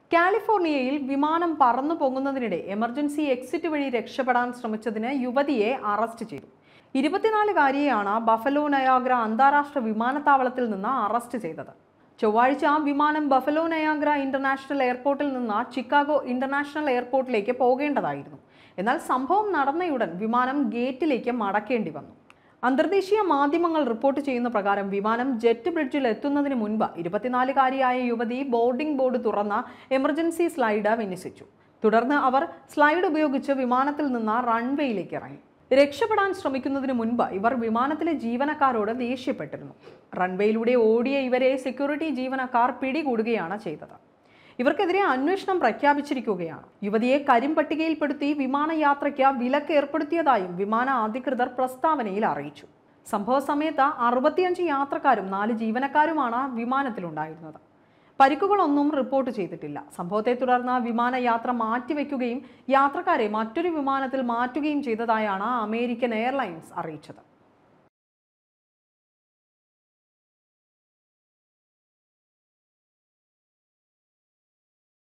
കാലിഫോർണിയയിൽ വിമാനം പറന്നു പോകുന്നതിനിടെ എമർജൻസി എക്സിറ്റ് വഴി രക്ഷപ്പെടാൻ ശ്രമിച്ചതിന് യുവതിയെ അറസ്റ്റ് ചെയ്തു ഇരുപത്തിനാലുകാരിയെയാണ് ബഫലോ നയാഗ്ര അന്താരാഷ്ട്ര വിമാനത്താവളത്തിൽ നിന്ന് അറസ്റ്റ് ചെയ്തത് ചൊവ്വാഴ്ച വിമാനം ബഫലോ നയാഗ്ര ഇന്റർനാഷണൽ എയർപോർട്ടിൽ നിന്ന് ചിക്കാഗോ ഇന്റർനാഷണൽ എയർപോർട്ടിലേക്ക് പോകേണ്ടതായിരുന്നു എന്നാൽ സംഭവം നടന്നയുടൻ വിമാനം ഗേറ്റിലേക്ക് മടക്കേണ്ടി വന്നു അന്തർദേശീയ മാധ്യമങ്ങൾ റിപ്പോർട്ട് ചെയ്യുന്ന പ്രകാരം വിമാനം ജെറ്റ് ബ്രിഡ്ജിൽ എത്തുന്നതിന് മുൻപ് ഇരുപത്തിനാലുകാരിയായ യുവതി ബോർഡിംഗ് ബോർഡ് തുറന്ന എമർജൻസി സ്ലൈഡ് വിന്യസിച്ചു തുടർന്ന് അവർ സ്ലൈഡ് ഉപയോഗിച്ച് വിമാനത്തിൽ നിന്ന് റൺവേയിലേക്ക് ഇറങ്ങി രക്ഷപ്പെടാൻ ശ്രമിക്കുന്നതിന് മുൻപ് ഇവർ വിമാനത്തിലെ ജീവനക്കാരോട് ദേഷ്യപ്പെട്ടിരുന്നു റൺവേയിലൂടെ ഓടിയ ഇവരെ സെക്യൂരിറ്റി ജീവനക്കാർ പിടികൂടുകയാണ് ചെയ്തത് ഇവർക്കെതിരെ അന്വേഷണം പ്രഖ്യാപിച്ചിരിക്കുകയാണ് യുവതിയെ കരിമ്പട്ടികയിൽപ്പെടുത്തി വിമാനയാത്രയ്ക്ക് വിലക്ക് ഏർപ്പെടുത്തിയതായും വിമാന അധികൃതർ പ്രസ്താവനയിൽ അറിയിച്ചു സംഭവ സമയത്ത് അറുപത്തിയഞ്ച് യാത്രക്കാരും നാല് ജീവനക്കാരുമാണ് വിമാനത്തിലുണ്ടായിരുന്നത് പരിക്കുകളൊന്നും റിപ്പോർട്ട് ചെയ്തിട്ടില്ല സംഭവത്തെ തുടർന്ന് വിമാനയാത്ര മാറ്റിവെക്കുകയും യാത്രക്കാരെ മറ്റൊരു വിമാനത്തിൽ മാറ്റുകയും ചെയ്തതായാണ് അമേരിക്കൻ എയർലൈൻസ് അറിയിച്ചത്